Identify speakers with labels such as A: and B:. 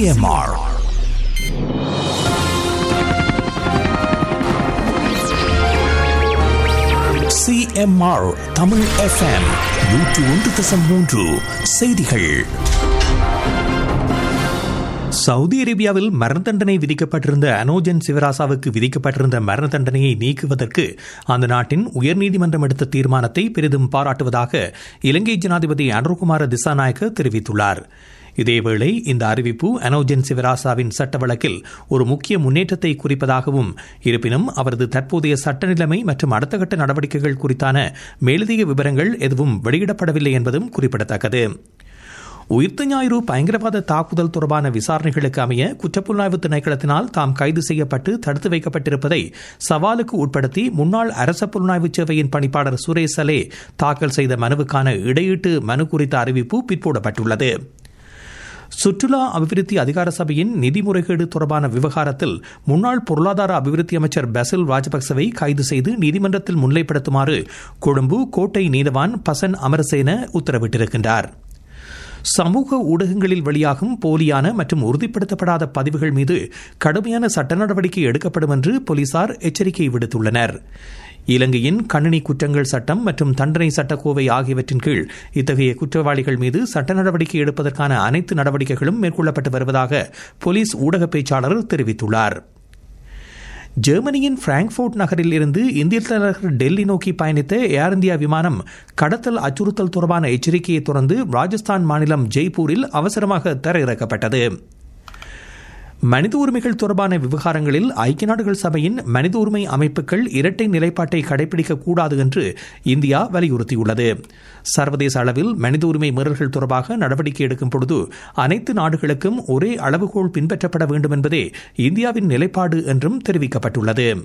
A: CMR CMR Tamil FM நூற்று ஒன்று தசம் மூன்று செய்திகள் சவுதி அரேபியாவில் மரண தண்டனை விதிக்கப்பட்டிருந்த அனோஜன் சிவராசாவுக்கு விதிக்கப்பட்டிருந்த மரண தண்டனையை நீக்குவதற்கு அந்த நாட்டின் உயர்நீதிமன்றம் எடுத்த தீர்மானத்தை பெரிதும் பாராட்டுவதாக இலங்கை ஜனாதிபதி அனுகுமார திசாநாயக்க தெரிவித்துள்ளார் இதேவேளை இந்த அறிவிப்பு அனோஜன் சிவராசாவின் சட்ட வழக்கில் ஒரு முக்கிய முன்னேற்றத்தை குறிப்பதாகவும் இருப்பினும் அவரது தற்போதைய சட்ட நிலைமை மற்றும் அடுத்த கட்ட நடவடிக்கைகள் குறித்தான மேலதிக விவரங்கள் எதுவும் வெளியிடப்படவில்லை என்பதும் குறிப்பிடத்தக்கது உயிர்த்த ஞாயிறு பயங்கரவாத தாக்குதல் தொடர்பான விசாரணைகளுக்கு அமைய குற்றப்புலனாய்வு திணைக்களத்தினால் தாம் கைது செய்யப்பட்டு தடுத்து வைக்கப்பட்டிருப்பதை சவாலுக்கு உட்படுத்தி முன்னாள் அரச புலனாய்வு சேவையின் பணிப்பாளர் சுரேஷ் சலே தாக்கல் செய்த மனுவுக்கான இடையீட்டு மனு குறித்த அறிவிப்பு பிற்போடப்பட்டுள்ளது சுற்றுலா அபிவிருத்தி அதிகார சபையின் நிதி முறைகேடு தொடர்பான விவகாரத்தில் முன்னாள் பொருளாதார அபிவிருத்தி அமைச்சர் பசில் ராஜபக்சவை கைது செய்து நீதிமன்றத்தில் முன்னிலைப்படுத்துமாறு கொழும்பு கோட்டை நீதவான் பசன் அமரசேன உத்தரவிட்டிருக்கின்றார் சமூக ஊடகங்களில் வெளியாகும் போலியான மற்றும் உறுதிப்படுத்தப்படாத பதிவுகள் மீது கடுமையான சட்ட நடவடிக்கை எடுக்கப்படும் என்று போலீசார் எச்சரிக்கை விடுத்துள்ளனர் இலங்கையின் கணினி குற்றங்கள் சட்டம் மற்றும் தண்டனை சட்டக்கோவை ஆகியவற்றின் கீழ் இத்தகைய குற்றவாளிகள் மீது சட்ட நடவடிக்கை எடுப்பதற்கான அனைத்து நடவடிக்கைகளும் மேற்கொள்ளப்பட்டு வருவதாக போலீஸ் ஊடக பேச்சாளர் தெரிவித்துள்ளார் ஜெர்மனியின் பிராங்க்போர்ட் நகரில் இருந்து இந்திய தலைநகர் டெல்லி நோக்கி பயணித்த ஏர் இந்தியா விமானம் கடத்தல் அச்சுறுத்தல் தொடர்பான எச்சரிக்கையை தொடர்ந்து ராஜஸ்தான் மாநிலம் ஜெய்ப்பூரில் அவசரமாக தரையிறக்கப்பட்டது மனித உரிமைகள் தொடர்பான விவகாரங்களில் ஐக்கிய நாடுகள் சபையின் மனித உரிமை அமைப்புகள் இரட்டை நிலைப்பாட்டை கடைபிடிக்க கூடாது என்று இந்தியா வலியுறுத்தியுள்ளது சர்வதேச அளவில் மனித உரிமை மீறல்கள் தொடர்பாக நடவடிக்கை எடுக்கும் பொழுது அனைத்து நாடுகளுக்கும் ஒரே அளவுகோல் பின்பற்றப்பட வேண்டும் என்பதே இந்தியாவின் நிலைப்பாடு என்றும் தெரிவிக்கப்பட்டுள்ளது